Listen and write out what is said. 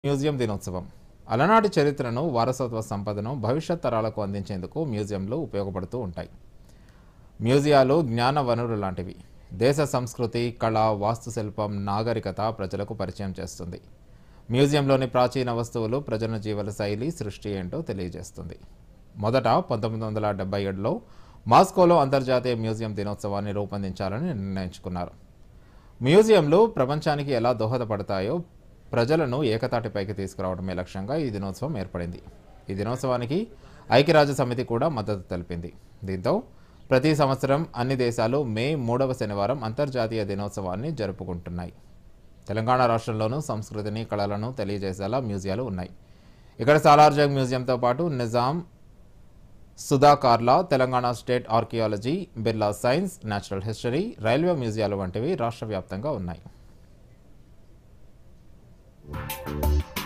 museum దినోత్సవం అలనాటి చరిత్రను వారసత్వ సంపదను భవిష్యత్ తరాలకు అందించేందుకు మ్యూజియంలు ఉపయోగపడుతూ ఉంటాయి మ్యూజియాలు జ్ఞాన వనరులు లాంటివి దేశ సంస్కృతి కళ వాస్తుశిల్పం నాగరికత ప్రజలకు పరిచయం చేస్తుంది మ్యూజియంలోని ప్రాచీన వస్తువులు ప్రజల జీవన శైలి సృష్టి ఏంటో తెలియజేస్తుంది మొదట పంతొమ్మిది వందల డెబ్బై ఏడులో మాస్కోలో అంతర్జాతీయ మ్యూజియం దినోత్సవాన్ని రూపొందించాలని నిర్ణయించుకున్నారు మ్యూజియంలు ప్రపంచానికి ఎలా దోహదపడతాయో ప్రజలను ఏకతాటిపైకి తీసుకురావడమే లక్ష్యంగా ఈ దినోత్సవం ఏర్పడింది ఈ దినోత్సవానికి ఐక్యరాజ్య సమితి కూడా మద్దతు తెలిపింది దీంతో ప్రతి సంవత్సరం అన్ని దేశాలు మే మూడవ శనివారం అంతర్జాతీయ దినోత్సవాన్ని జరుపుకుంటున్నాయి తెలంగాణ రాష్ట్రంలోనూ సంస్కృతిని కళలను తెలియజేసేలా మ్యూజియాలు ఉన్నాయి ఇక్కడ సాలార్జంగ్ మ్యూజియంతో పాటు నిజాం సుధాకార్లా Telangana state archaeology Birla science natural history railway మ్యూజియాలు వంటివి రాష్ట్ర వ్యాప్తంగా ఉన్నాయి